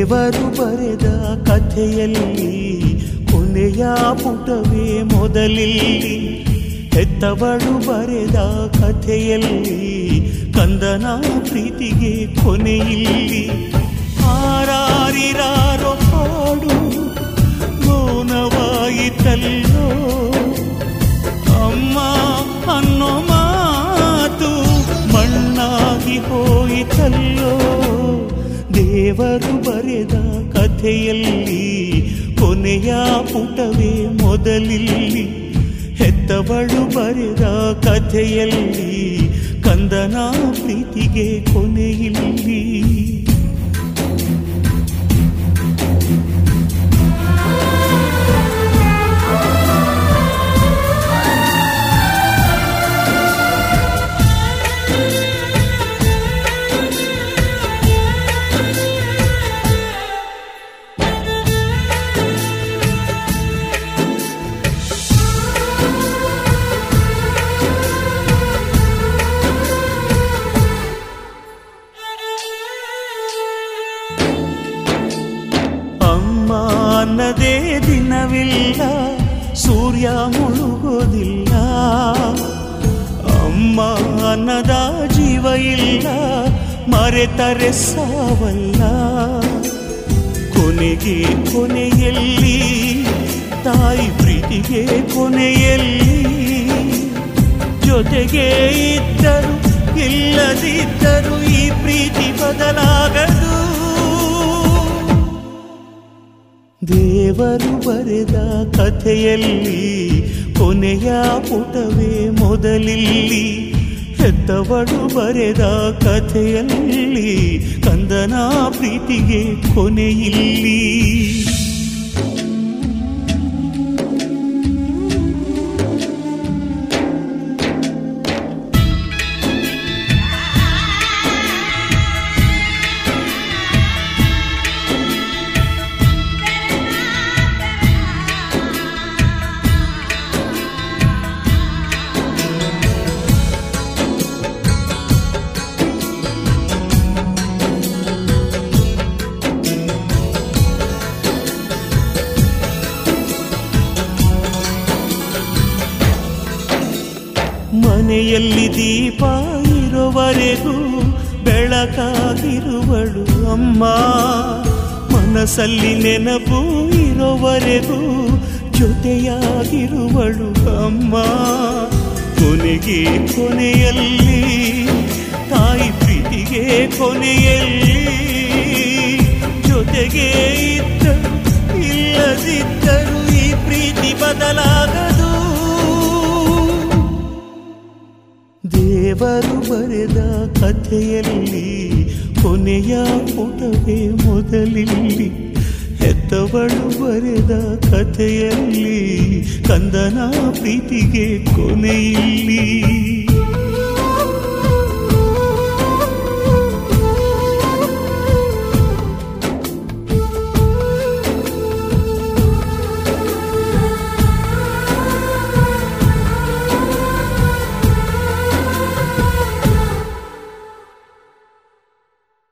ದೇವರು ಬರೆದ ಕಥೆಯಲ್ಲಿ ಕೊನೆಯ ಪುಟವೇ ಮೊದಲಿಲ್ಲಿ ಹೆತ್ತವಳು ಬರೆದ ಕಥೆಯಲ್ಲಿ ಕಂದನ ಪ್ರೀತಿಗೆ ಕೊನೆಯಿಲ್ಲಿ ಆರಾರಿರಾರೋ ಹಾಡು ಮೌನವಾಯಿತಲ್ಲೋ ಅಮ್ಮ ಅನ್ನೋ ಮಾತು ಮಣ್ಣಾಗಿ ಹೋಯಿತಲ್ಲೋ ದೇವರು ಬರೆದ ಕಥೆಯಲ್ಲಿ ಕೊನೆಯ ಪುಟವೇ ಮೊದಲಿಲ್ಲಿ ಹೆತ್ತವಳು ಬರೆದ ಕಥೆಯಲ್ಲಿ ಕಂದನ ಪ್ರೀತಿಗೆ ಕೊನೆಯಿಲ್ಲಿ ಅಮ್ಮ ಅನ್ನದೇ ದಿನವಿಲ್ಲ ಸೂರ್ಯ ಮುಳುಗೋದಿಲ್ಲ ಅಮ್ಮ ಅನ್ನದ ಜೀವ ಇಲ್ಲ ಮರೆತರೆ ಸಾವಲ್ಲ ಕೊನೆಗೆ ಕೊನೆಯಲ್ಲಿ ತಾಯಿ ಪ್ರೀತಿಗೆ ಕೊನೆಯಲ್ಲಿ ಜೊತೆಗೆ ಇದ್ದರು ಇಲ್ಲದಿದ್ದರು ಈ ಪ್ರೀತಿ ಬದಲಾಗದು ದೇವರು ಬರೆದ ಕಥೆಯಲ್ಲಿ ಕೊನೆಯ ಪುಟವೇ ಮೊದಲಿಲ್ಲಿ ಹೆತ್ತವಳು ಬರೆದ ಕಥೆಯಲ್ಲಿ ಕಂದನ ಪ್ರೀತಿಗೆ ಕೊನೆಯಿಲ್ಲಿ ಮನೆಯಲ್ಲಿ ದೀಪ ಇರುವವರೆಗೂ ಬೆಳಕಾಗಿರುವಳು ಅಮ್ಮ ಮನಸ್ಸಲ್ಲಿ ನೆನಪು ಇರುವವರೆಗೂ ಜೊತೆಯಾಗಿರುವಳು ಅಮ್ಮ ಕೊನೆಗೆ ಕೊನೆಯಲ್ಲಿ ತಾಯಿ ಪ್ರೀತಿಗೆ ಕೊನೆಯಲ್ಲಿ ಜೊತೆಗೆ ಇದ್ದರು ಇಲ್ಲದಿದ್ದರು ಈ ಪ್ರೀತಿ ಬದಲಾಗದು ದೇವರು ಬರೆದ ಕಥೆಯಲ್ಲಿ ಕೊನೆಯ ಪುಟವೇ ಮೊದಲಿಲ್ಲಿ ಹೆತ್ತವಳು ಬರೆದ ಕಥೆಯಲ್ಲಿ ಕಂದನ ಪ್ರೀತಿಗೆ ಕೊನೆಯಿಲ್ಲಿ